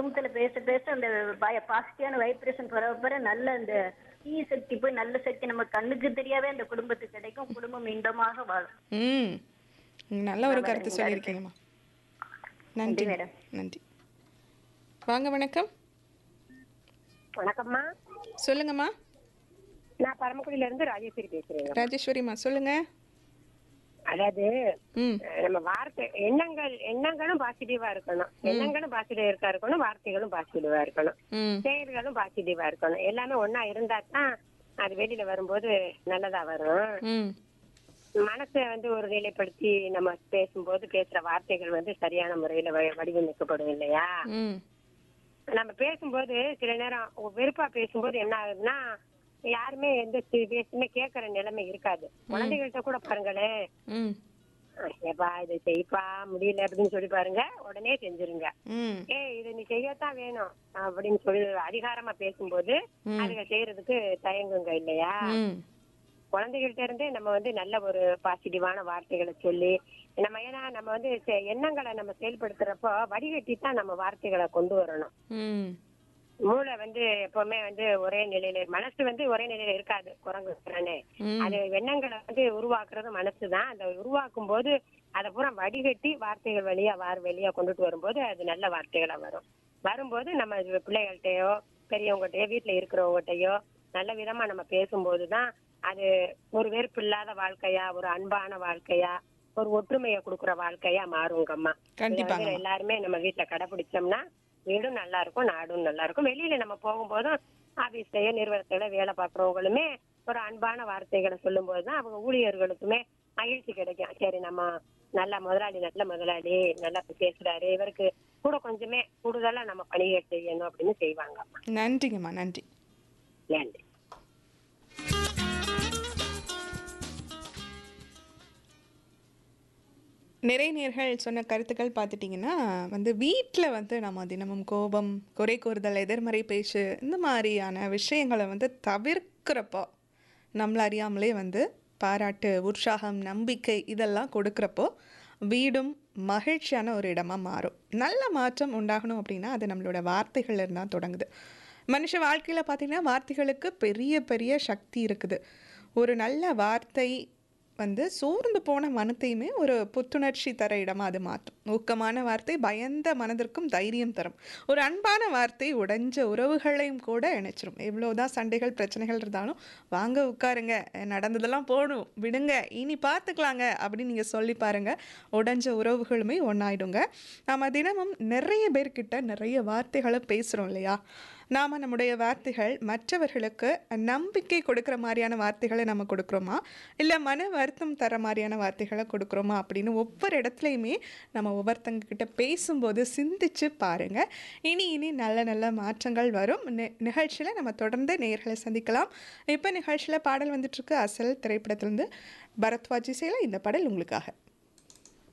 குடும்பத்துல பேச பேச அந்த பாசிட்டிவான வைப்ரேஷன் பெற பெற நல்ல அந்த தீய சக்தி போய் நல்ல சக்தி நம்ம கண்ணுக்கு தெரியாவே அந்த குடும்பத்துக்கு கிடைக்கும் குடும்பம் இன்பமாக வாழும் ம் நல்ல ஒரு கருத்து சொல்லியிருக்கீங்கம்மா நன்றி நன்றி, மேடம். நன்றி வாங்க வணக்கம் வணக்கம்மா சொல்லுங்கம்மா நான் பரமக்குடியில இருந்து ராஜேஸ்வரி பேசுறேங்க ராஜேஸ்வரிம்மா சொல்லுங்க அதாவது ம் அஹ், நம்ம வார்த்தை எண்ணங்கள் எண்ணங்களும் பாசிட்டிவா இருக்கணும் எண்ணங்களும் பாசிட்டிவா இருக்கா இருக்கணும் வார்த்தைகளும் பாசிட்டிவா இருக்கணும் ம் செயல்களும் பாசிட்டிவா இருக்கணும் எல்லாமே ஒண்ணா இருந்தா தான் அது வெளியில வரும்போது நல்லதா வரும் ம் மனசை வந்து ஒரு நிலைப்படுத்தி நம்ம பேசும்போது பேசுற வார்த்தைகள் வந்து சரியான முறையில வ- வடிவமைக்கப்படும் இல்லையா ம் நம்ம பேசும்போது சில நேரம் வெறுப்பா பேசும்போது என்ன ஆகுதுன்னா யாருமே எந்த சி- பேசுமே கேட்கற நிலைமை இருக்காது குழந்தைகள்கிட்ட கூட பாருங்களேன் ம் அஹ் ஏப்பா இது செய்ப்பா முடியல அப்படின்னு சொல்லி பாருங்க உடனே செஞ்சிருங்க ம் ஏய் இது நீ செய்யத்தான் வேணும் அப்படின்னு சொல்லி அதிகாரமா பேசும்போது அதுங்க செய்யறதுக்கு தயங்குங்க இல்லையா ம் குழந்தைகள்ட்ட இருந்தே நம்ம வந்து நல்ல ஒரு பாசிட்டிவான வார்த்தைகளை சொல்லி நம்ம ஏன்னா நம்ம வந்து செ- எண்ணங்களை நம்ம செயல்படுத்துறப்போ வடிகட்டி தான் நம்ம வார்த்தைகளை கொண்டு வரணும் ம் மூளை வந்து எப்பவுமே வந்து ஒரே நிலையில மனசு வந்து ஒரே நிலையில இருக்காது குரங்கு திறனே ம். அது எண்ணங்களை வந்து உருவாக்குறது மனசு தான் அந்த உருவாக்கும் போது அதை பூரா வடிகட்டி வார்த்தைகள் வழியா வார் வெளியா கொண்டுட்டு வரும்போது அது நல்ல வார்த்தைகளா வரும் வரும்போது நம்ம இது பிள்ளைகள்கிட்டயோ பெரியவங்ககிட்டயோ வீட்டுல இருக்கிறவங்ககிட்டயோ நல்ல விதமா நம்ம பேசும்போது தான் அது ஒரு வெறுப்பு இல்லாத வாழ்க்கையா ஒரு அன்பான வாழ்க்கையா ஒரு ஒற்றுமையை கொடுக்குற வாழ்க்கையா மாறுங்கம்மா இதை வந்து கண்டிப்பாங்க எல்லாருமே நம்ம வீட்டுல கடைபிடிச்சோம்னா வீடும் நல்லா இருக்கும் நாடும் நல்லா இருக்கும் வெளியில நம்ம போகும்போதும் ஆபீஸ்லயோ நிறுவனத்துல வேலை பார்க்கறவங்களுமே ஒரு அன்பான வார்த்தைகளை சொல்லும் போதுதான் அவங்க ஊழியர்களுக்குமே மகிழ்ச்சி கிடைக்கும் சரி நம்ம நல்ல முதலாளி நல்ல முதலாளி நல்லா பேசுறாரு இவருக்கு கூட கொஞ்சமே கூடுதலா நம்ம பணிகள் செய்யணும் அப்படின்னு செய்வாங்க நன்றிங்கம்மா நன்றி நன்றி நிறைய நேர்கள் சொன்ன கருத்துக்கள் பார்த்துட்டிங்கன்னா வந்து வீட்டில் வந்து நம்ம தினமும் கோபம் குறை கூறுதல் எதிர்மறை பேச்சு இந்த மாதிரியான விஷயங்களை வந்து தவிர்க்கிறப்போ நம்மள அறியாமலே வந்து பாராட்டு உற்சாகம் நம்பிக்கை இதெல்லாம் கொடுக்குறப்போ வீடும் மகிழ்ச்சியான ஒரு இடமா மாறும் நல்ல மாற்றம் உண்டாகணும் அப்படின்னா அது நம்மளோட வார்த்தைகள்ல இருந்து தான் தொடங்குது மனுஷ வாழ்க்கையில் பார்த்தீங்கன்னா வார்த்தைகளுக்கு பெரிய பெரிய சக்தி இருக்குது ஒரு நல்ல வார்த்தை வந்து சோர்ந்து போன மனத்தையுமே ஒரு புத்துணர்ச்சி தர இடமா அது மாற்றும் ஊக்கமான வார்த்தை பயந்த மனதிற்கும் தைரியம் தரும் ஒரு அன்பான வார்த்தை உடைஞ்ச உறவுகளையும் கூட இணைச்சிரும் எவ்வளோதான் சண்டைகள் பிரச்சனைகள் இருந்தாலும் வாங்க உட்காருங்க நடந்ததெல்லாம் போடும் விடுங்க இனி பார்த்துக்கலாங்க அப்படின்னு நீங்கள் சொல்லி பாருங்க உடைஞ்ச உறவுகளுமே ஒன்றாயிடுங்க நாம் தினமும் நிறைய பேர்கிட்ட நிறைய வார்த்தைகளை பேசுகிறோம் இல்லையா நாம் நம்முடைய வார்த்தைகள் மற்றவர்களுக்கு நம்பிக்கை கொடுக்குற மாதிரியான வார்த்தைகளை நம்ம கொடுக்குறோமா இல்லை மன வருத்தம் தர மாதிரியான வார்த்தைகளை கொடுக்குறோமா அப்படின்னு ஒவ்வொரு இடத்துலையுமே நம்ம ஒவ்வொருத்தங்க கிட்ட பேசும்போது சிந்திச்சு பாருங்க இனி இனி நல்ல நல்ல மாற்றங்கள் வரும் நிகழ்ச்சியில் நம்ம தொடர்ந்து நேர்களை சந்திக்கலாம் இப்போ நிகழ்ச்சியில் பாடல் வந்துட்டுருக்கு அசல் திரைப்படத்திலேருந்து பரத்வாஜி சேல இந்த பாடல் உங்களுக்காக